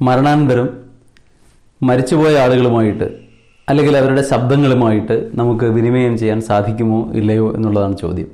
മരണാനന്തരം മരിച്ചുപോയ ആളുകളുമായിട്ട് അല്ലെങ്കിൽ അവരുടെ ശബ്ദങ്ങളുമായിട്ട് നമുക്ക് വിനിമയം ചെയ്യാൻ സാധിക്കുമോ ഇല്ലയോ എന്നുള്ളതാണ് ചോദ്യം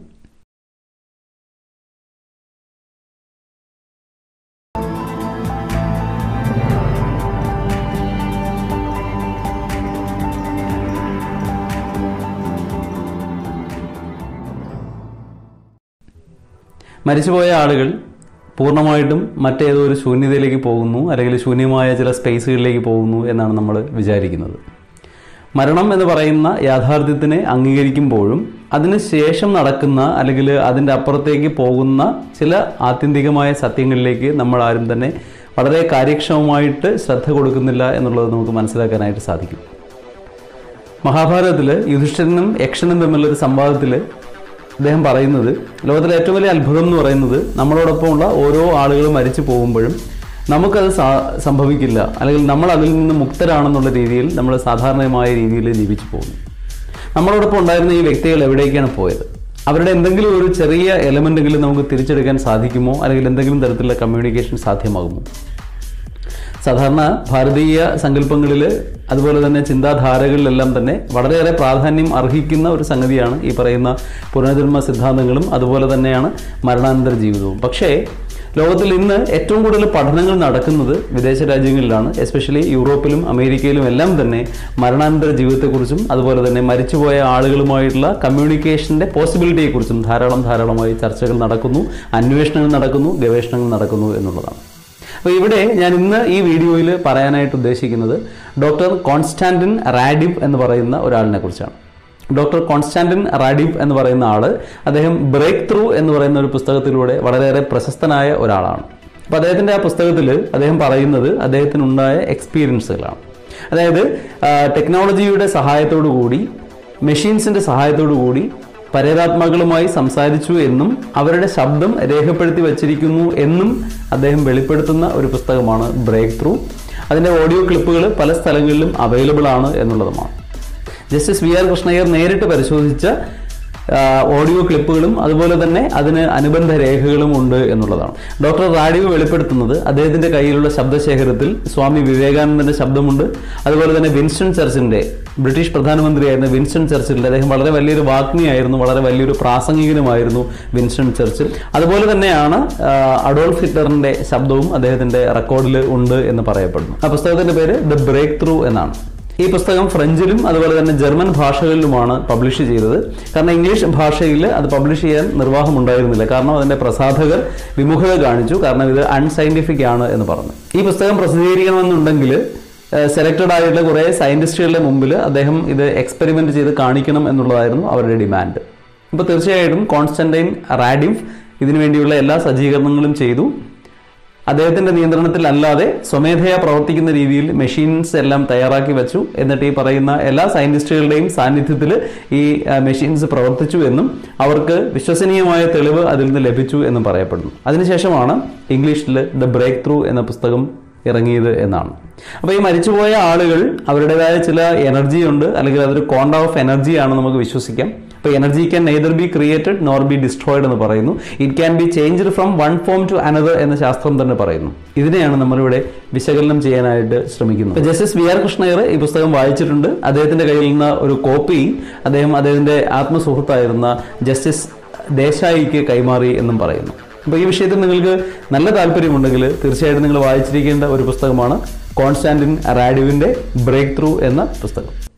മരിച്ചുപോയ ആളുകൾ പൂർണ്ണമായിട്ടും മറ്റേതോ ഒരു ശൂന്യതയിലേക്ക് പോകുന്നു അല്ലെങ്കിൽ ശൂന്യമായ ചില സ്പേസുകളിലേക്ക് പോകുന്നു എന്നാണ് നമ്മൾ വിചാരിക്കുന്നത് മരണം എന്ന് പറയുന്ന യാഥാർത്ഥ്യത്തിനെ അംഗീകരിക്കുമ്പോഴും അതിന് ശേഷം നടക്കുന്ന അല്ലെങ്കിൽ അതിൻ്റെ അപ്പുറത്തേക്ക് പോകുന്ന ചില ആത്യന്തികമായ സത്യങ്ങളിലേക്ക് നമ്മൾ ആരും തന്നെ വളരെ കാര്യക്ഷമമായിട്ട് ശ്രദ്ധ കൊടുക്കുന്നില്ല എന്നുള്ളത് നമുക്ക് മനസ്സിലാക്കാനായിട്ട് സാധിക്കും മഹാഭാരതത്തിൽ യുധിഷ്ഠിരനും യക്ഷനും തമ്മിലുള്ള ഒരു സംവാദത്തിൽ അദ്ദേഹം പറയുന്നത് ലോകത്തിലെ ഏറ്റവും വലിയ അത്ഭുതം എന്ന് പറയുന്നത് നമ്മളോടൊപ്പമുള്ള ഓരോ ആളുകളും മരിച്ചു പോകുമ്പോഴും നമുക്കത് സാ- സംഭവിക്കില്ല അല്ലെങ്കിൽ നമ്മൾ അതിൽ നിന്ന് മുക്തരാണെന്നുള്ള രീതിയിൽ നമ്മൾ സാധാരണമായ രീതിയിൽ ജീവിച്ചു പോകുന്നു നമ്മളോടൊപ്പം ഉണ്ടായിരുന്ന ഈ വ്യക്തികൾ എവിടേക്കാണ് പോയത് അവരുടെ എന്തെങ്കിലും ഒരു ചെറിയ എലമെൻ്റെങ്കിലും നമുക്ക് തിരിച്ചെടുക്കാൻ സാധിക്കുമോ അല്ലെങ്കിൽ എന്തെങ്കിലും തരത്തിലുള്ള കമ്മ്യൂണിക്കേഷൻ സാധ്യമാകുമോ സാധാരണ ഭാരതീയ സങ്കല്പങ്ങളിൽ അതുപോലെ തന്നെ ചിന്താധാരകളിലെല്ലാം തന്നെ വളരെയേറെ പ്രാധാന്യം അർഹിക്കുന്ന ഒരു സംഗതിയാണ് ഈ പറയുന്ന പുനർജന്മ സിദ്ധാന്തങ്ങളും അതുപോലെ തന്നെയാണ് മരണാനന്തര ജീവിതവും പക്ഷേ ലോകത്തിൽ ഇന്ന് ഏറ്റവും കൂടുതൽ പഠനങ്ങൾ നടക്കുന്നത് വിദേശ രാജ്യങ്ങളിലാണ് എസ്പെഷ്യലി യൂറോപ്പിലും അമേരിക്കയിലും എല്ലാം തന്നെ മരണാനന്തര ജീവിതത്തെക്കുറിച്ചും അതുപോലെ തന്നെ മരിച്ചുപോയ ആളുകളുമായിട്ടുള്ള കമ്മ്യൂണിക്കേഷൻ്റെ പോസിബിലിറ്റിയെക്കുറിച്ചും ധാരാളം ധാരാളമായി ചർച്ചകൾ നടക്കുന്നു അന്വേഷണങ്ങൾ നടക്കുന്നു ഗവേഷണങ്ങൾ നടക്കുന്നു എന്നുള്ളതാണ് അപ്പോൾ ഇവിടെ ഞാൻ ഇന്ന് ഈ വീഡിയോയിൽ പറയാനായിട്ട് ഉദ്ദേശിക്കുന്നത് ഡോക്ടർ കോൺസ്റ്റാന്റിൻ റാഡിവ് എന്ന് പറയുന്ന ഒരാളിനെ കുറിച്ചാണ് ഡോക്ടർ കോൺസ്റ്റാന്റിൻ റാഡിവ് എന്ന് പറയുന്ന ആള് അദ്ദേഹം ബ്രേക്ക് ത്രൂ എന്ന് പറയുന്ന ഒരു പുസ്തകത്തിലൂടെ വളരെയേറെ പ്രശസ്തനായ ഒരാളാണ് അപ്പോൾ അദ്ദേഹത്തിൻ്റെ ആ പുസ്തകത്തിൽ അദ്ദേഹം പറയുന്നത് അദ്ദേഹത്തിനുണ്ടായ എക്സ്പീരിയൻസുകളാണ് അതായത് ആ, ടെക്നോളജിയുടെ സഹായത്തോടു കൂടി മെഷീൻസിൻ്റെ സഹായത്തോടു കൂടി പരേതാത്മാക്കളുമായി സംസാരിച്ചു എന്നും അവരുടെ ശബ്ദം രേഖപ്പെടുത്തി വച്ചിരിക്കുന്നു എന്നും അദ്ദേഹം വെളിപ്പെടുത്തുന്ന ഒരു പുസ്തകമാണ് ബ്രേക്ക് ത്രൂ അതിൻ്റെ ഓഡിയോ ക്ലിപ്പുകൾ പല സ്ഥലങ്ങളിലും അവൈലബിൾ ആണ് എന്നുള്ളതുമാണ് ജസ്റ്റിസ് വി ആർ കൃഷ്ണയ്യർ നേരിട്ട് പരിശോധിച്ച ആ, ഓഡിയോ ക്ലിപ്പുകളും അതുപോലെ തന്നെ അതിന് അനുബന്ധ രേഖകളും ഉണ്ട് എന്നുള്ളതാണ് ഡോക്ടർ റാഡിവ് വെളിപ്പെടുത്തുന്നത് അദ്ദേഹത്തിന്റെ കയ്യിലുള്ള ശബ്ദശേഖരത്തിൽ സ്വാമി വിവേകാനന്ദന്റെ ശബ്ദമുണ്ട് അതുപോലെ തന്നെ വിൻസ്റ്റൺ ചർച്ചിന്റെ ബ്രിട്ടീഷ് പ്രധാനമന്ത്രിയായിരുന്ന വിൻസ്റ്റൺ ചർച്ചിലിന്റെ അദ്ദേഹം വളരെ വലിയൊരു വാഗ്മിയായിരുന്നു വളരെ വലിയൊരു പ്രാസംഗികനുമായിരുന്നു വിൻസ്റ്റൺ ചർച്ചിൽ അതുപോലെ തന്നെയാണ് ആ, അഡോൾഫ് ഹിറ്റ്ലറിന്റെ ശബ്ദവും അദ്ദേഹത്തിന്റെ റെക്കോർഡിൽ ഉണ്ട് എന്ന് പറയപ്പെടുന്നു ആ പുസ്തകത്തിന്റെ പേര് ദ ബ്രേക്ക് ത്രൂ എന്നാണ് ഈ പുസ്തകം ഫ്രഞ്ചിലും അതുപോലെ തന്നെ ജർമ്മൻ ഭാഷകളിലുമാണ് പബ്ലിഷ് ചെയ്തത് കാരണം ഇംഗ്ലീഷ് ഭാഷയിൽ അത് പബ്ലിഷ് ചെയ്യാൻ നിർവാഹം ഉണ്ടായിരുന്നില്ല കാരണം അതിന്റെ പ്രസാധകർ വിമുഖത കാണിച്ചു കാരണം ഇത് അൺസയന്റിഫിക് ആണ് എന്ന് പറഞ്ഞു ഈ പുസ്തകം പ്രസിദ്ധീകരിക്കണമെന്നുണ്ടെങ്കിൽ സെലക്റ്റഡ് ആയിട്ടുള്ള കുറേ സയന്റിസ്റ്റുകളുടെ മുമ്പിൽ അദ്ദേഹം ഇത് എക്സ്പെരിമെന്റ് ചെയ്ത് കാണിക്കണം എന്നുള്ളതായിരുന്നു അവരുടെ ഡിമാൻഡ് അപ്പോൾ തീർച്ചയായിട്ടും കോൺസ്റ്റന്റൈൻ റാഡിവ് ഇതിനു വേണ്ടിയുള്ള എല്ലാ സജ്ജീകരണങ്ങളും ചെയ്തു അദ്ദേഹത്തിന്റെ നിയന്ത്രണത്തിൽ അല്ലാതെ സ്വമേധയാ പ്രവർത്തിക്കുന്ന രീതിയിൽ മെഷീൻസ് എല്ലാം തയ്യാറാക്കി വെച്ചു എന്നിട്ട് ഈ പറയുന്ന എല്ലാ സയന്റിസ്റ്റുകളുടെയും സാന്നിധ്യത്തിൽ ഈ മെഷീൻസ് പ്രവർത്തിച്ചു എന്നും അവർക്ക് വിശ്വസനീയമായ തെളിവ് അതിൽ നിന്ന് ലഭിച്ചു എന്നും പറയപ്പെടുന്നു അതിനുശേഷമാണ് ഇംഗ്ലീഷിൽ ദ ബ്രേക്ക് ത്രൂ എന്ന പുസ്തകം ഇറങ്ങിയത് എന്നാണ് അപ്പോൾ ഈ മരിച്ചുപോയ ആളുകൾ അവരുടേതായ ചില എനർജി ഉണ്ട് അല്ലെങ്കിൽ അതൊരു കോണ്ട ഓഫ് എനർജി ആണ് നമുക്ക് വിശ്വസിക്കാം അപ്പോൾ energy can neither be created nor be destroyed എന്ന് പറയുന്നു it can be changed from one form to another എന്ന ശാസ്ത്രം തന്നെ പറയുന്നു ഇതിനെയാണ് നമ്മളിവിടെ വിശകലനം ചെയ്യാനായിട്ട് ശ്രമിക്കുന്നത് ജസ്റ്റിസ് വി ആർ കൃഷ്ണയർ ഈ പുസ്തകം വായിച്ചിട്ടുണ്ട് അദ്ദേഹത്തിന്റെ കയ്യിൽ നിന്ന് ഒരു കോപ്പി അദ്ദേഹം അദ്ദേഹത്തിന്റെ ആത്മസുഹൃത്തായിരുന്ന ജസ്റ്റിസ് ദേശായിക്ക് കൈമാറി എന്നും പറയുന്നു അപ്പോൾ ഈ വിഷയത്തിൽ നിങ്ങൾക്ക് നല്ല താല്പര്യമുണ്ടെങ്കിൽ തീർച്ചയായിട്ടും നിങ്ങൾ വായിച്ചിരിക്കേണ്ട ഒരു പുസ്തകമാണ് കോൺസ്റ്റാന്റിൻ റാഡിവിന്റെ ബ്രേക്ക് ത്രൂ എന്ന പുസ്തകം